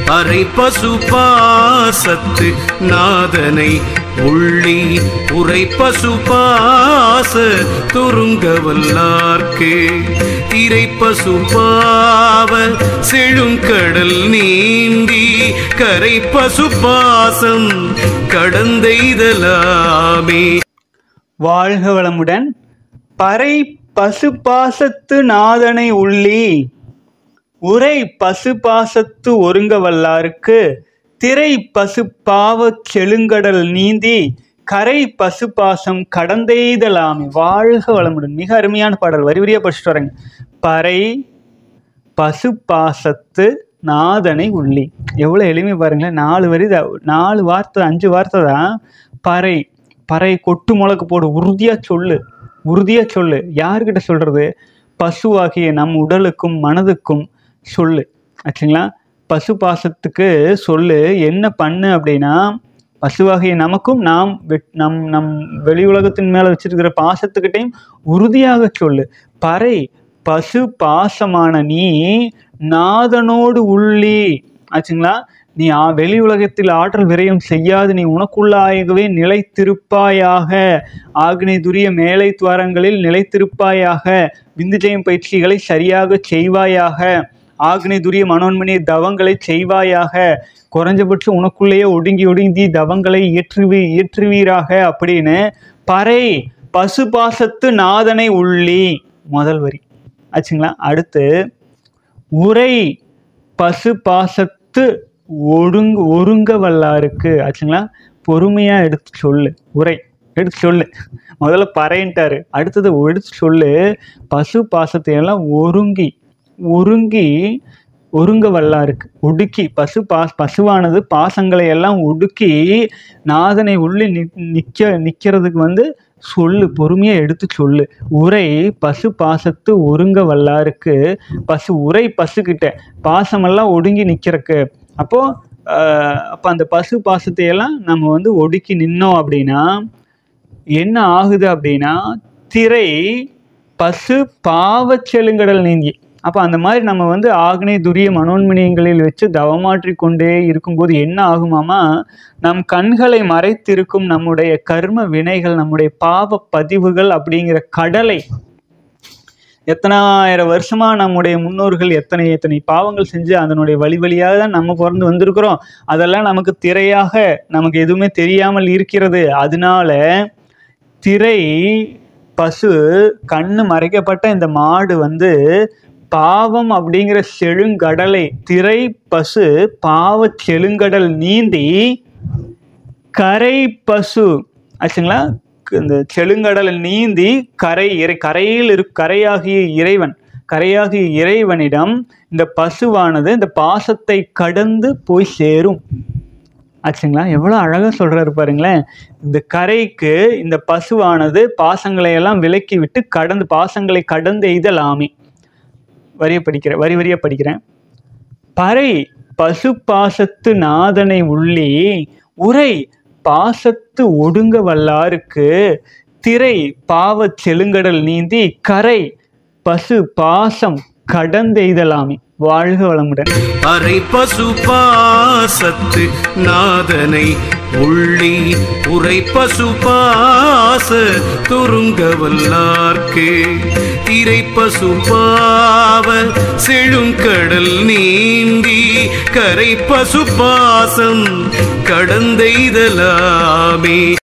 அரை பசு பாசத்து நாதனை உள்ளி உரை பசு பாச துருங்க வல்லார்க்கு திரை பசு பாவ செழுங்கடல் நீந்தி கரை பசு பாசம் கடந்தெய்தலாமே வாழ்க வளமுடன் பறை பசுபாசத்து நாதனை உள்ளி உரை பசுபாசத்து ஒருங்க வல்லாருக்கு திரை பசு பாவச் செழுங்கடல் நீந்தி கரை பசுபாசம் கடந்தெய்தலாமே வாழ்க வளமுடன் மிக அருமையான பாடல் வரி வரியா படிச்சுட்டு வரேங்க பறை பசுபாசத்து நாதனை உள்ளி எவ்வளோ எளிமை பாருங்களேன் நாலு வரி தான் நாலு வார்த்தை அஞ்சு வார்த்தை தான் பறை பறை கொட்டு முழக்கு போடு உறுதியாக சொல்லு உறுதியாக சொல்லு யார்கிட்ட சொல்கிறது பசுவாகிய நம் உடலுக்கும் மனதுக்கும் சொல்லு ஆச்சுங்களா பசு பாசத்துக்கு சொல்லு என்ன பண்ணு அப்படின்னா பசுவாகிய நமக்கும் நாம் வெட்- நம் நம் வெளி உலகத்தின் மேலே வச்சிருக்கிற பாசத்துக்கிட்டையும் உறுதியாக சொல்லு பறை பசு பாசமான நீ நாதனோடு உள்ளி ஆச்சுங்களா நீ ஆ- வெளி உலகத்தில் ஆற்றல் விரயம் செய்யாது நீ உனக்குள்ளாகவே நிலைத்திருப்பாயாக ஆக்னி துரிய மேலை துவாரங்களில் நிலைத்திருப்பாயாக விந்துஜயம் பயிற்சிகளை சரியாக செய்வாயாக ஆக்னி துரிய மனோன்மணி தவங்களை செய்வாயாக குறைஞ்சபட்சம் உனக்குள்ளேயே ஒடுங்கி ஒடுங்கி தவங்களை இயற்றுவி இயற்றுவீராக அப்படின்னு பறை பசுபாசத்து நாதனை உள்ளி முதல் வரி ஆச்சுங்களா அடுத்து உரை பசு பாசத்து ஒடுங்கு ஒருங்க வல்லாருக்கு ஆச்சுங்களா பொறுமையாக எடுத்து சொல்லு உரை எடுத்து சொல்லு முதல்ல பறைன்ட்டாரு அடுத்தது எடுத்து சொல்லு பசு பாசத்தை எல்லாம் ஒருங்கி ஒருங்கி ஒருங்க வல்லாருக்கு ஒடுக்கி பசு பாஸ் பசுவானது பாசங்களை எல்லாம் ஒடுக்கி நாதனை உள்ளே நி நிற்க நிற்கிறதுக்கு வந்து சொல்லு பொறுமையாக எடுத்து சொல்லு உரை பசு பாசத்து ஒருங்க வல்லாருக்கு பசு உரை பசுக்கிட்ட பாசமெல்லாம் ஒடுங்கி நிற்கிறக்கு அப்போது அப்போ அந்த பசு பாசத்தை எல்லாம் நம்ம வந்து ஒடுக்கி நின்னோம் அப்படின்னா என்ன ஆகுது அப்படின்னா திரை பசு பாவச் செழுங்கடல் நீங்கி அப்போ அந்த மாதிரி நம்ம வந்து ஆக்னே துரிய மனோன்மணியங்களில் வச்சு தவமாற்றி கொண்டே இருக்கும்போது என்ன ஆகுமாமா நம் கண்களை மறைத்திருக்கும் நம்முடைய கர்ம வினைகள் நம்முடைய பாவ பதிவுகள் அப்படிங்கிற கடலை எத்தனாயிரம் வருஷமா நம்முடைய முன்னோர்கள் எத்தனை எத்தனை பாவங்கள் செஞ்சு அதனுடைய வழி வழியாக தான் நம்ம பிறந்து வந்திருக்கிறோம் அதெல்லாம் நமக்கு திரையாக நமக்கு எதுவுமே தெரியாமல் இருக்கிறது அதனால திரை பசு கண்ணு மறைக்கப்பட்ட இந்த மாடு வந்து பாவம் அப்படிங்கிற செழுங்கடலை திரை பசு பாவ செழுங்கடல் நீந்தி கரை பசு ஆச்சுங்களா இந்த செழுங்கடலை நீந்தி கரை இறை கரையில் இரு கரையாகிய இறைவன் கரையாகிய இறைவனிடம் இந்த பசுவானது இந்த பாசத்தை கடந்து போய் சேரும் ஆச்சுங்களா எவ்வளோ அழகாக சொல்கிறாரு பாருங்களேன் இந்த கரைக்கு இந்த பசுவானது பாசங்களை எல்லாம் விலக்கி விட்டு கடந்து பாசங்களை கடந்து எய்தலாமே வரிய படிக்கிறேன் வரி வரியா படிக்கிறேன் பறை பசு பாசத்து நாதனை உள்ளி உரை பாசத்து ஒடுங்க வல்லாருக்கு திரை பாவச் செழுங்கடல் நீந்தி கரை பசு பாசம் கடந்தெய்தலாமே வாழ்க வளமுடன் அரை பசு பாசத்து நாதனை உள்ளி உரை பசு பாச துருங்க வல்லார்க்கு திரை பசு பாவ செழுங்கடல் நீந்தி கரை பசு பாசம் கடந்தெய்தலாமே